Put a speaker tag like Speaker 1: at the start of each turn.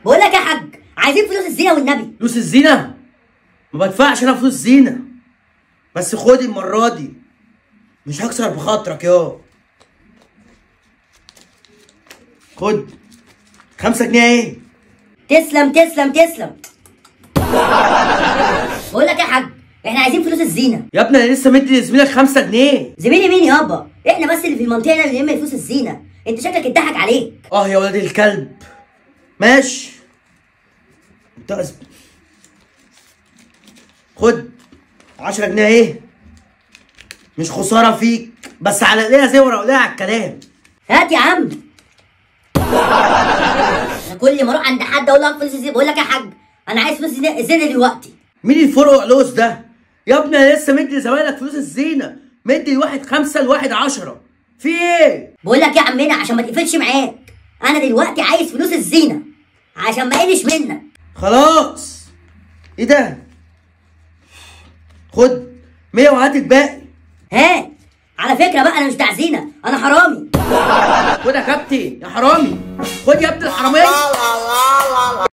Speaker 1: بقول لك يا حاج عايزين فلوس الزينه والنبي
Speaker 2: فلوس الزينة ما بدفعش انا فلوس زينة بس خدي المرة دي مش هكسر بخاطرك يا خد خمسة جنيه ايه
Speaker 1: تسلم تسلم تسلم بقول لك يا حاج احنا عايزين فلوس الزينه
Speaker 2: يا ابني انا لسه مدي لزميلك خمسة جنيه
Speaker 1: زميلي مين يابا احنا بس اللي في المنطقه هنا اللي نلم فلوس الزينه انت شكلك اتضحك عليك
Speaker 2: اه يا ولاد الكلب ماشي انت أز... خد عشرة جنيه ايه مش خسارة فيك بس على ايديها زي ورا ايديها على الكلام
Speaker 1: هات يا عم انا كل ما اروح عند حد اقول له فلوس الزينه بقول لك يا حاج انا عايز فلوس الزينه الزينة دلوقتي
Speaker 2: مين الفرق علوس ده يا ابني انا لسه مدي لزمايلك فلوس الزينة مدي الواحد خمسة الواحد عشرة في ايه
Speaker 1: بقول لك يا عمنا عشان ما تقفلش معاك انا دلوقتي عايز فلوس الزينه عشان ما اقلش منك
Speaker 2: خلاص ايه ده خد مية وهات الباقي
Speaker 1: ها على فكره بقى انا مش بتاع زينه انا حرامي
Speaker 2: خد يا كابتن يا حرامي خد يا ابن الحرامية